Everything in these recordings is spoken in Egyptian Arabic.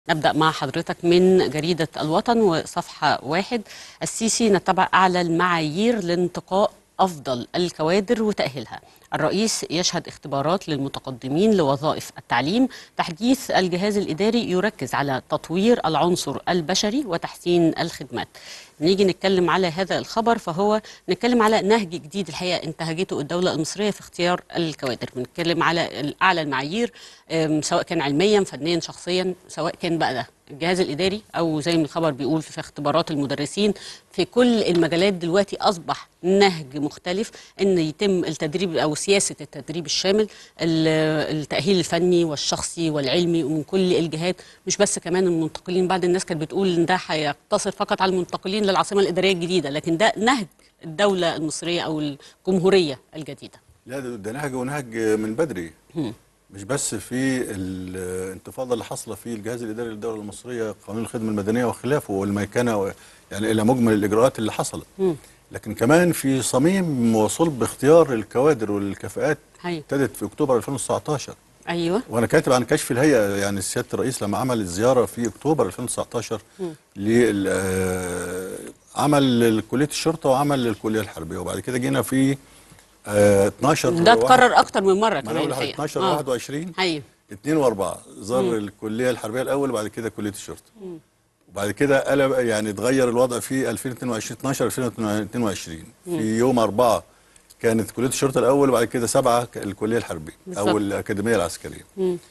نبدأ مع حضرتك من جريدة الوطن وصفحة واحد السيسي نتبع أعلى المعايير لانتقاء أفضل الكوادر وتأهيلها الرئيس يشهد اختبارات للمتقدمين لوظائف التعليم تحديث الجهاز الإداري يركز على تطوير العنصر البشري وتحسين الخدمات نيجي نتكلم على هذا الخبر فهو نتكلم على نهج جديد الحقيقة انتهجته الدولة المصرية في اختيار الكوادر بنتكلم على أعلى المعايير أم، سواء كان علميا فنيا شخصيا سواء كان بقى ده الجهاز الإداري أو زي ما الخبر بيقول في اختبارات المدرسين في كل المجالات دلوقتي أصبح نهج مختلف أن يتم التدريب أو سياسة التدريب الشامل ال- التأهيل الفني والشخصي والعلمي ومن كل الجهات مش بس كمان المنتقلين بعض الناس كانت بتقول ان ده هيقتصر فقط على المنتقلين للعاصمة الإدارية الجديدة لكن ده نهج الدولة المصرية أو الجمهورية الجديدة لا ده, ده نهج ونهج من بدري مش بس في الانتفاضه اللي حاصله في الجهاز الاداري للدوله المصريه قانون الخدمه المدنيه وخلافه والميكنه و- يعني الى مجمل الاجراءات اللي حصلت لكن كمان في صميم وصلب اختيار الكوادر والكفاءات أيوة. ابتدت في اكتوبر 2019 أيوة وانا كاتب عن كشف الهيئه يعني سياده الرئيس لما عمل الزياره في اكتوبر 2019 لل آه، عمل كليه الشرطه وعمل الكليه الحربيه وبعد كده جينا في آه، 12 ده واحد- اتكرر أكتر من مرة ما انا كمان اقول لحضرتك الحقيقة 12 آه. 21 أيوة 2 و4 زار الكليه الحربيه الاول وبعد كده كليه الشرطه وبعد كده قلب يعني اتغير الوضع في 2022 12 2022 في يوم 4 كانت كليه الشرطه الاول وبعد كده 7 الكليه الحربيه او بالظبط. الاكاديميه العسكريه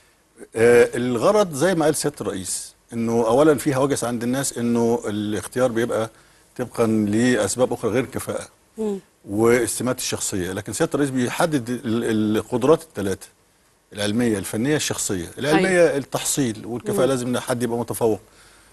آه الغرض زي ما قال سياده الرئيس انه اولا في هوجس عند الناس انه الاختيار بيبقى طبقا لاسباب اخرى غير كفاءه والسمات الشخصيه لكن سياده الرئيس بيحدد ال- القدرات الثلاثه العلميه الفنيه الشخصيه العلميه التحصيل والكفاءه لازم إن حد يبقى متفوق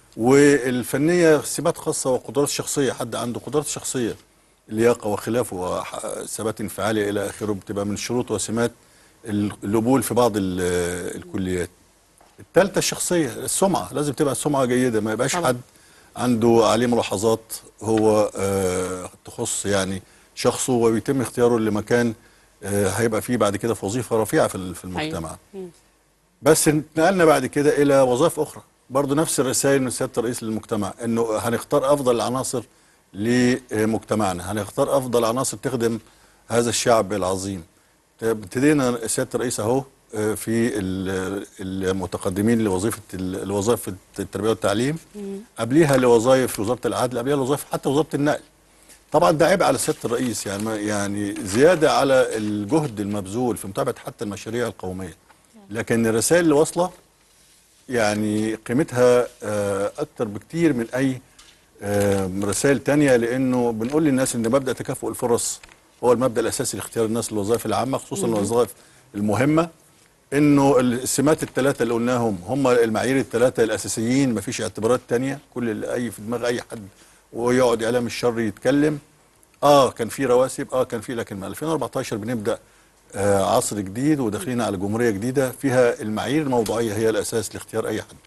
والفنيه سمات خاصه وقدرات شخصيه حد عنده قدرات شخصيه لياقه وخلافه وثبات انفعالي الى اخره بتبقى من شروط وسمات ال- القبول في بعض ال- الكليات الثالثه الشخصيه السمعه لازم تبقى السمعه جيده ما يبقاش طبعا. حد عنده عليه ملاحظات هو آه تخص يعني شخصه وبيتم اختياره لمكان آه هيبقى فيه بعد كده في وظيفه رفيعه في ال- في المجتمع بس نقلنا بعد كده الى وظائف اخرى برضه نفس الرسائل من سياده الرئيس للمجتمع انه هنختار افضل العناصر لمجتمعنا هنختار افضل عناصر تخدم هذا الشعب العظيم ابتدينا سياده الرئيس اهو آه، في ال- المتقدمين لوظيفه ال- الوظائف التربيه والتعليم قبليها لوظائف وزاره العدل قبليها لوظائف حتى وزاره النقل طبعا ده عيب على سياده الرئيس يعني ما- يعني زياده على الجهد المبذول في متابعه حتى المشاريع القوميه لكن الرسائل اللي واصله يعني قيمتها آه، اكتر بكتير من اي آه، رسائل تانية لانه بنقول للناس ان مبدا تكافؤ الفرص هو المبدا الاساسي لاختيار الناس للوظائف العامه خصوصا الوظائف المهمه انه السمات الثلاثه اللي قلناهم هم المعايير الثلاثه الاساسيين مفيش اعتبارات تانية كل اللي اي في دماغ اي حد ويقعد اعلام الشر يتكلم اه كان في رواسب اه كان في لكن من 2014 بنبدا آه عصر جديد وداخلين على جمهوريه جديده فيها المعايير الموضوعيه هي الاساس لاختيار اي حد